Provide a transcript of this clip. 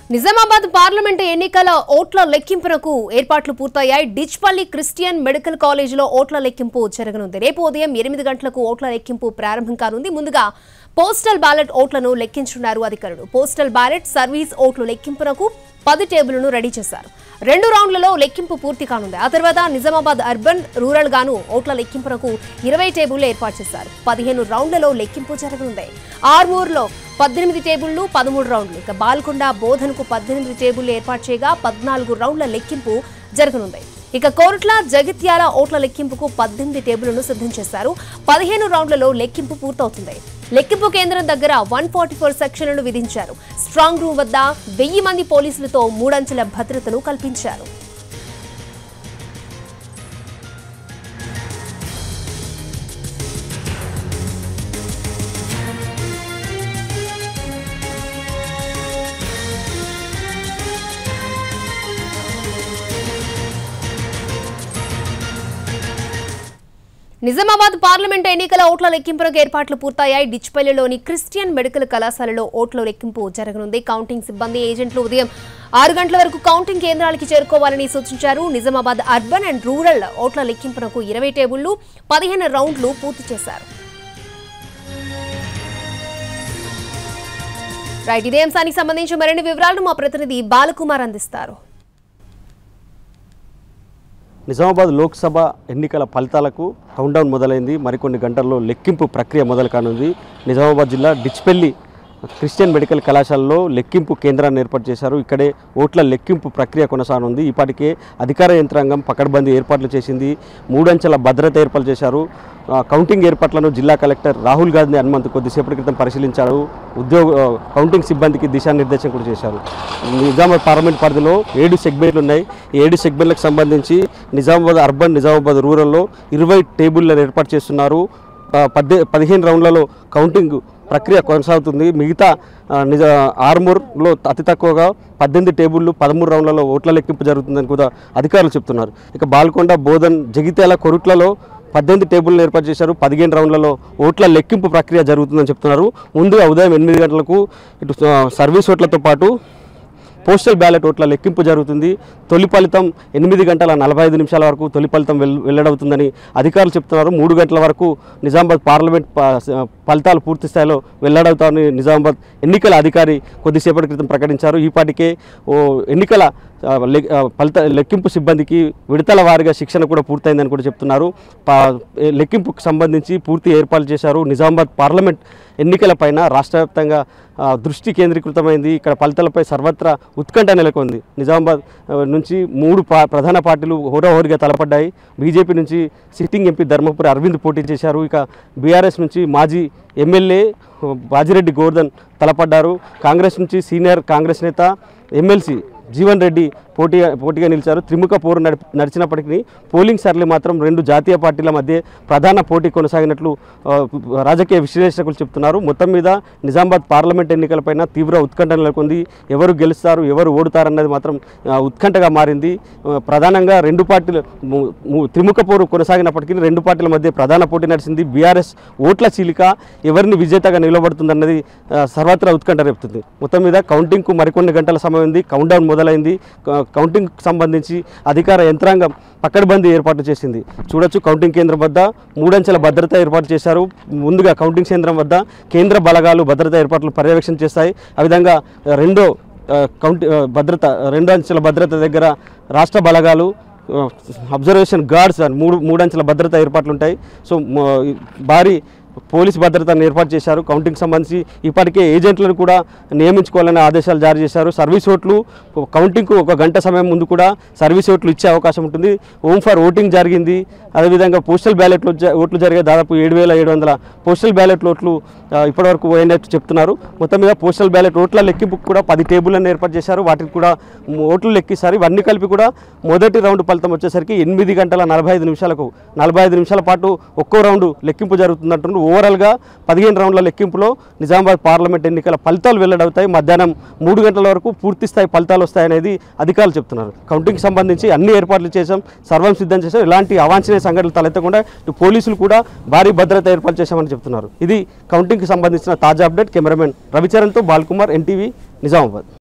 Nizamabad parliament ఎన్నికల ఓట్ల లెక్కింపునకు ఏర్పాట్లు పూర్తయ్యాయి డిచ్పల్లి క్రిస్టియన్ మెడికల్ కాలేజీలో ఓట్ల లెక్కింపు జరగనుంది రేపు ఉదయం ఎనిమిది గంటలకు ఓట్ల లెక్కింపు ప్రారంభం కానుంది ముందుగా పోస్టల్ బ్యాలెట్ ఓట్లను లెక్కించున్నారు అధికారులు పోస్టల్ బ్యాలెట్ సర్వీస్ ఓట్లు లెక్కింపునకు పది టేబుల్ను రెడీ చేశారు రెండు రౌండ్లలో లెక్కింపు పూర్తి కానుంది ఆ తర్వాత నిజామాబాద్ అర్బన్ రూరల్ గాను ఓట్ల లెక్కింపునకు ఇరవై టేబుళ్లు ఏర్పాటు చేశారు పదిహేను రౌండ్లలో లెక్కింపు జరగనుంది ఆర్మూర్లో పద్దెనిమిది టేబుళ్లు పదమూడు రౌండ్లు ఇక బాల్కొండ బోధనకు పద్దెనిమిది టేబుళ్లు ఏర్పాటు చేయగా పద్నాలుగు రౌండ్ల లెక్కింపు జరగనుంది ఇక కోరుట్ల జగిత్యాల ఓట్ల లెక్కింపుకు పద్దెనిమిది టేబుళ్లను సిద్ధం చేశారు పదిహేను రౌండ్లలో లెక్కింపు పూర్తవుతుంది లెక్కింపు కేంద్రం దగ్గర వన్ ఫార్టీ ఫోర్ సెక్షన్లను విధించారు స్ట్రాంగ్ రూమ్ వద్ద వెయ్యి మంది పోలీసులతో మూడంచెల భద్రతను కల్పించారు నిజామాబాద్ పార్లమెంటు ఎన్నికల ఓట్ల లెక్కింపునకు ఏర్పాట్లు పూర్తయ్యాయి డిచ్పల్లిలోని క్రిస్టియన్ మెడికల్ కళాశాలలో ఓట్ల లెక్కింపు జరగనుంది కౌంటింగ్ సిబ్బంది ఏజెంట్లు ఉదయం ఆరు గంటల వరకు కౌంటింగ్ కేంద్రాలకి చేరుకోవాలని సూచించారు నిజామాబాద్ అర్బన్ అండ్ రూరల్ ఓట్ల లెక్కింపునకు ఇరవై టేబుళ్లు పదిహేను రౌండ్లు పూర్తి చేశారు రైట్ ఇదే అంశానికి సంబంధించి మరిన్ని వివరాలను మా ప్రతినిధి బాలకుమార్ అందిస్తారు నిజామాబాద్ లోక్సభ ఎన్నికల ఫలితాలకు కౌంటౌన్ మొదలైంది మరికొన్ని గంటల్లో లెక్కింపు ప్రక్రియ మొదలు కానుంది నిజామాబాద్ జిల్లా డిచ్పెల్లి క్రిస్టియన్ మెడికల్ కళాశాలలో లెక్కింపు కేంద్రాన్ని ఏర్పాటు చేశారు ఇక్కడే ఓట్ల లెక్కింపు ప్రక్రియ కొనసాగనుంది ఇప్పటికే అధికార యంత్రాంగం పకడ్బందీ ఏర్పాట్లు చేసింది మూడంచెల భద్రత ఏర్పాటు చేశారు ఆ, కౌంటింగ్ ఏర్పాట్లను జిల్లా కలెక్టర్ రాహుల్ గాంధీ హనుమంత్ కొద్దిసేపటి క్రితం పరిశీలించారు ఉద్యోగ ఆ, కౌంటింగ్ సిబ్బందికి దిశానిర్దేశం కూడా చేశారు నిజామాబాద్ పార్లమెంట్ పరిధిలో ఏడు సెగ్మెంట్లు ఉన్నాయి ఈ ఏడు సెగ్మెంట్లకు సంబంధించి నిజామాబాద్ అర్బన్ నిజామాబాద్ రూరల్లో ఇరవై టేబుల్లను ఏర్పాటు చేస్తున్నారు ఆ, పద్దె పదిహేను రౌండ్లలో కౌంటింగ్ ప్రక్రియ కొనసాగుతుంది మిగతా ఆ, నిజ ఆర్మూర్లో అతి తక్కువగా పద్దెనిమిది టేబుళ్లు పదమూడు రౌండ్లలో ఓట్ల లెక్కింపు జరుగుతుందని కూడా అధికారులు చెప్తున్నారు ఇక బాల్కొండ బోధన్ జగిత్యాల కొరుట్లలో పద్దెనిమిది టేబుల్ని ఏర్పాటు చేశారు పదిహేను రౌండ్లలో ఓట్ల లెక్కింపు ప్రక్రియ జరుగుతుందని చెప్తున్నారు ముందుగా ఉదయం ఎనిమిది గంటలకు ఇటు ఆ, సర్వీస్ ఓట్లతో పాటు పోస్టల్ బ్యాలెట్ ఓట్ల లెక్కింపు జరుగుతుంది తొలి ఫలితం ఎనిమిది గంటల నలభై ఐదు నిమిషాల వరకు తొలి ఫలితం వెల్ వెల్లడవుతుందని అధికారులు చెప్తున్నారు మూడు గంటల వరకు నిజామాబాద్ పార్లమెంట్ ప- ఫలితాలు పూర్తి స్థాయిలో వెల్లడవుతామని నిజామాబాద్ ఎన్నికల అధికారి కొద్దిసేపటి క్రితం ప్రకటించారు ఈపాటికే ఓ ఎన్నికల ఆ, లె- ఆ, ఫలిత లెక్కింపు సిబ్బందికి విడతల వారీగా శిక్షణ కూడా పూర్తయిందని కూడా చెప్తున్నారు పా- ఏ- లెక్కింపుకు సంబంధించి పూర్తి ఏర్పాట్లు చేశారు నిజామాబాద్ పార్లమెంట్ ఎన్నికలపైన రాష్ట్ర వ్యాప్తంగా ఆ, దృష్టి కేంద్రీకృతమైంది ఇక్కడ ఫలితాలపై సర్వత్రా ఉత్కంఠ నెలకొంది నిజామాబాద్ ఆ, నుంచి మూడు పా ప్రధాన పార్టీలు హోరాహోరీగా తలపడ్డాయి బీజేపీ నుంచి సిట్టింగ్ ఎంపీ ధర్మపురి అరవింద్ పోటీ చేశారు ఇక బీఆర్ఎస్ నుంచి మాజీ ఎమ్మెల్యే ఆ, బాజిరెడ్డి గోవర్ధన్ తలపడ్డారు కాంగ్రెస్ నుంచి సీనియర్ కాంగ్రెస్ నేత ఎమ్మెల్సీ జీవన్ రెడ్డి పోటీ పోటీగా నిలిచారు త్రిముఖ పోరు నడి నడిచినప్పటికీ పోలింగ్ సర్లే మాత్రం రెండు జాతీయ పార్టీల మధ్య ప్రధాన పోటీ కొనసాగినట్లు ఆ, రాజకీయ విశ్లేషకులు చెప్తున్నారు మొత్తం మీద నిజామాబాద్ పార్లమెంట్ ఎన్నికలపైన తీవ్ర ఉత్కంఠ నెలకొంది ఎవరు గెలుస్తారు ఎవరు ఓడుతారన్నది మాత్రం ఆ, ఉత్కంఠగా మారింది ఆ, ప్రధానంగా రెండు పార్టీలు ము- ము- త్రిముఖ పోరు కొనసాగినప్పటికీ రెండు పార్టీల మధ్య ప్రధాన పోటీ నడిచింది బీఆర్ఎస్ ఓట్ల చీలిక ఎవరిని విజేతగా నిలబడుతుందన్నది ఆ, సర్వత్రా ఉత్కంఠ రేపుతుంది మొత్తం మీద కౌంటింగ్కు మరికొన్ని గంటల సమయం ఉంది కౌంట్డౌన్ మొదలైంది క- కౌంటింగ్కు సంబంధించి అధికార యంత్రాంగం పకడ్బందీ ఏర్పాటు చేసింది చూడొచ్చు కౌంటింగ్ కేంద్రం వద్ద మూడంచెల భద్రత ఏర్పాటు చేశారు ముందుగా కౌంటింగ్ కేంద్రం వద్ద కేంద్ర బలగాలు భద్రతా ఏర్పాట్లు పర్యవేక్షణ చేస్తాయి ఆ విధంగా రెండో ఆ, కౌంటి ఆ, భద్రత రెండు అంచెల భద్రత దగ్గర రాష్ట్ర బలగాలు ఆ, అబ్జర్వేషన్ గార్డ్స్ అని మూడు మూడంచెల భద్రత ఏర్పాట్లు ఉంటాయి సో మ- భారీ పోలీస్ భద్రతను ఏర్పాటు చేశారు కౌంటింగ్ సంబంధించి ఇప్పటికే ఏజెంట్లను కూడా నియమించుకోవాలని ఆదేశాలు జారీ చేశారు సర్వీస్ ఓట్లు కౌంటింగ్కు ఒక గంట సమయం ముందు కూడా సర్వీస్ ఓట్లు ఇచ్చే అవకాశం ఉంటుంది హోమ్ ఫర్ ఓటింగ్ జరిగింది అదేవిధంగా పోస్టల్ బ్యాలెట్లు జ- ఓట్లు జరిగే దాదాపు ఏడు వేల ఏడు వందల పోస్టల్ బ్యాలెట్ ఓట్లు ఆ, ఇప్పటివరకు పోయినట్టు చెప్తున్నారు మొత్తం మీద పోస్టల్ బ్యాలెట్ ఓట్ల లెక్కింపుకు కూడా పది టేబుల్లను ఏర్పాటు చేశారు వాటికి కూడా మ్, ఓట్లు లెక్కిస్తారు ఇవన్నీ కలిపి కూడా మొదటి రౌండ్ ఫలితం వచ్చేసరికి ఎనిమిది గంటల నలభై ఐదు నిమిషాలకు నలభై ఐదు నిమిషాల పాటు ఒక్కో రౌండ్ లెక్కింపు జరుగుతుందంటున్నారు ఓవరాల్గా పదిహేను రౌండ్ల లెక్కింపులో నిజామాబాద్ పార్లమెంట్ ఎన్నికల ఫలితాలు వెల్లడవుతాయి మధ్యాహ్నం మూడు గంటల వరకు పూర్తి స్థాయి ఫలితాలు వస్తాయనేది అధికారులు చెప్తున్నారు కౌంటింగ్ సంబంధించి అన్ని ఏర్పాట్లు చేశాం సర్వం సిద్ధం చేశాం ఇలాంటి అవాంఛనీయ సంఘటనలు తలెత్తకుండా ఇటు పోలీసులు కూడా భారీ భద్రత ఏర్పాటు చేశామని చెప్తున్నారు ఇది కౌంటింగ్కి సంబంధించిన తాజా అప్డేట్ కెమెరామెన్ రవిచరణ్తో బాల్కుమార్ ఎన్టీవీ నిజామాబాద్